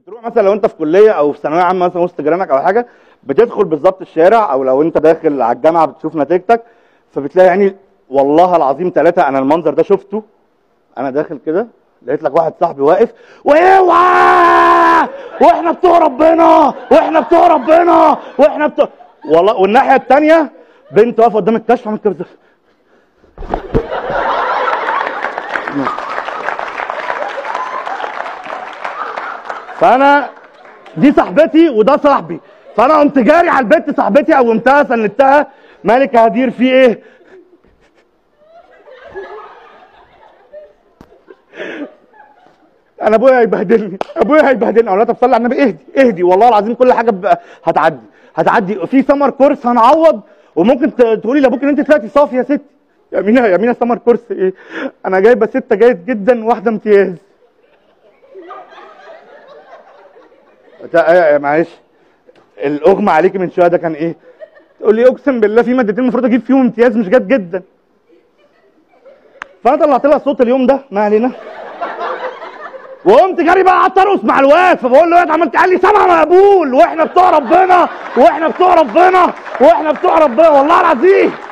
بتروح مثلا لو انت في كليه او في ثانويه عامه مثلا وسط جيرانك او حاجه بتدخل بالظبط الشارع او لو انت داخل على الجامعه بتشوف نتيجتك فبتلاقي يعني والله العظيم ثلاثه انا المنظر ده شفته انا داخل كده لقيت لك واحد صاحبي واقف واوعى واحنا بتوع ربنا واحنا بتوع ربنا واحنا بتوع والله والناحيه الثانيه بنت واقفه قدام الكشف عملت كده فانا دي صاحبتي وده صاحبي فانا قمت جاري على البنت صاحبتي قومتها سندتها مالك يا هدير في ايه انا ابويا هيبهدلني ابويا هيبهدلني اقول لها طب صلي على النبي اهدي اهدي والله العظيم كل حاجه ب- هتعدي هتعدي في سمر كورس هنعوض وممكن ت- تقولي لابوك ان انت طلعتي صافي يا ستي يا مينا يا مينا سمر كورس ايه انا جايبه سته جيد جدا واحده امتياز تا- آه، معلش الاغمى عليكي من شويه ده كان ايه تقول لي اقسم بالله في مادتين المفروض اجيب فيهم امتياز مش جاد جدا فانا طلعت لها الصوت اليوم ده ما علينا وقمت جاري بقى قعدت ارقص مع الواد فبقول له يا عملت قال لي سمع مقبول واحنا بتوع ربنا واحنا بتوع ربنا واحنا بتوع ربنا والله العظيم